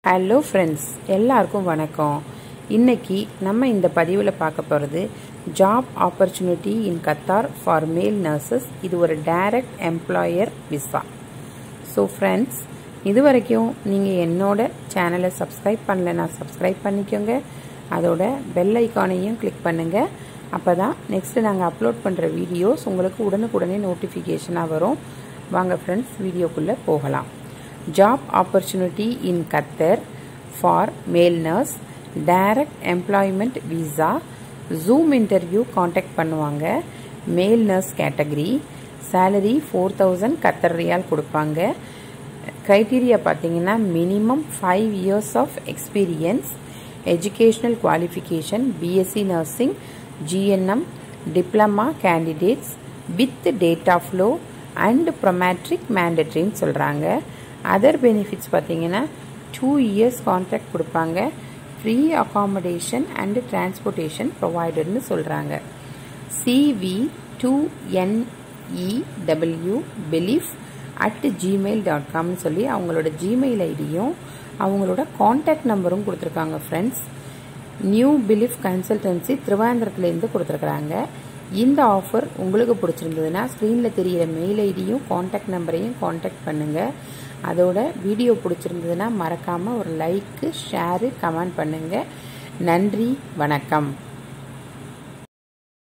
hello friends எல்லாருக்கும் வணக்கம் இன்னைக்கு நம்ம இந்த பதிவில் பார்க்க போகிறது job opportunity in Qatar for male nurses இது ஒரு direct employer visa so friends இது வரைக்கும் நீங்கள் என்னோட சேனலை சப்ஸ்கிரைப் பண்ணலைன்னா சப்ஸ்கிரைப் பண்ணிக்கோங்க அதோட பெல் ஐக்கானையும் கிளிக் பண்ணுங்கள் அப்போ தான் நெக்ஸ்ட்டு நாங்கள் அப்லோட் பண்ணுற வீடியோஸ் உங்களுக்கு உடனுக்குடனே நோட்டிஃபிகேஷனாக வரும் வாங்க ஃப்ரெண்ட்ஸ் வீடியோக்குள்ளே போகலாம் job opportunity in Qatar for male nurse direct employment visa Zoom interview contact பண்ணுவாங்க male nurse category salary four thousand Qatar riyal கொடுப்பாங்க க்ரைட்டீரியா பார்த்தீங்கன்னா minimum five years of experience educational qualification BSc nursing GNM diploma candidates with data flow and Prometric மேண்டட்ரின்னு சொல்கிறாங்க other benefits பார்த்தீங்கன்னா two years contract கொடுப்பாங்க free accommodation and transportation ப்ரொவைடட்னு சொல்கிறாங்க CV to N E W belief at Gmail dot காம்னு சொல்லி அவங்களோட Gmail ஐடியும் அவங்களோட காண்டாக்ட் நம்பரும் கொடுத்துருக்காங்க ஃப்ரெண்ட்ஸ் நியூ பிலீஃப் கன்சல்டன்சி திருவாந்திரத்துலேருந்து கொடுத்துருக்குறாங்க இந்த ஆஃபர் உங்களுக்கு பிடிச்சிருந்ததுன்னா ஸ்க்ரீனில் தெரியிற மெயில் ஐடியும் காண்டாக்ட் நம்பரையும் காண்டாக்ட் பண்ணுங்கள் அதோட வீடியோ பிடிச்சிருந்ததுன்னா மறக்காமல் ஒரு லைக்கு ஷேரு கமெண்ட் பண்ணுங்கள் நன்றி வணக்கம்